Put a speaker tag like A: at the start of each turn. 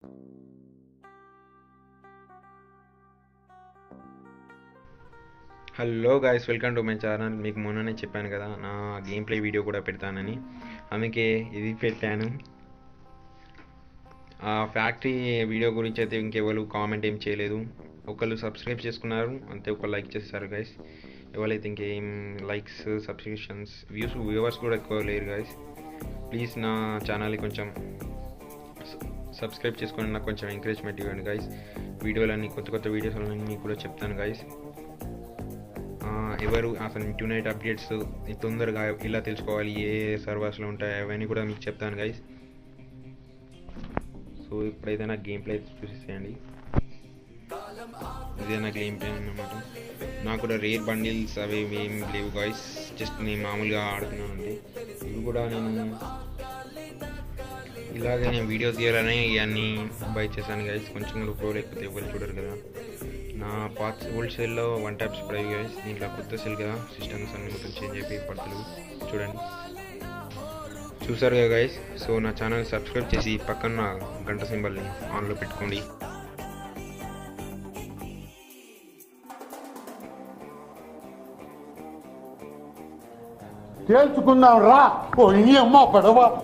A: hello guys welcome to my channel మీకు మొన్ననే చెప్పాను కదా నా గేమ్ ప్లే వీడియో కూడా పెడతానని అందుకే ఇది పెట్టాను ఆ ఫ్యాక్టరీ వీడియో గురించి అయితే ఇంకెవరు కామెంట్ ఏం చేయలేదు ఒకళ్ళు సబ్స్క్రైబ్ చేసుకున్నారు అంతే ఒక లైక్ చేశారు గైస్ ఎవరైతే ఇంకేం లైక్స్ సబ్స్క్రిప్షన్స్ వ్యూస్ వ్యూవర్స్ కూడా ఎక్కువ లేరు గైస్ ప్లీజ్ నా ఛానల్ని కొంచెం సబ్స్క్రైబ్ చేసుకొని నాకు కొంచెం ఎంకరేజ్మెంట్ ఇవ్వండి గైస్ వీడియోలన్నీ కొత్త కొత్త వీడియోస్ అన్నీ కూడా చెప్తాను గైస్ ఎవరు అసలు యునైట్ అప్డేట్స్ తొందరగా ఇలా తెలుసుకోవాలి ఏ సర్వర్స్లో ఉంటాయి అవన్నీ కూడా మీకు చెప్తాను గైస్ సో ఇప్పుడైతే నాకు గేమ్ ప్లే చూసేసేయండి ఇదే నా గేమ్ ప్లే అన్నమాట నాకు కూడా రేర్ బండిల్స్ అవి ఏం లేవు గాయస్ జస్ట్ నేను మామూలుగా ఆడుతున్నాను అండి ఇవి కూడా నేను ఇలాగే నేను వీడియో తీయాలని ఇవన్నీ బై చేశాను గైస్ కొంచెం కూడా ప్రో లేకపోతే ఎవరు చూడరు కదా నా పాత ఓల్డ్ సెల్లో వన్ ట్యాప్ స్ప్రే గైస్ దీంట్లో కొత్త సెల్ కదా సిస్టమ్స్ అన్ని మొత్తం చేంజ్ అయిపోయి పడతలు చూడండి చూసారు కదా గైస్ సో నా ఛానల్ సబ్స్క్రైబ్ చేసి పక్కన గంట సింబల్ని ఆన్లో పెట్టుకోండి
B: తేల్చుకుందాం రా ఓ అమ్మ పడవ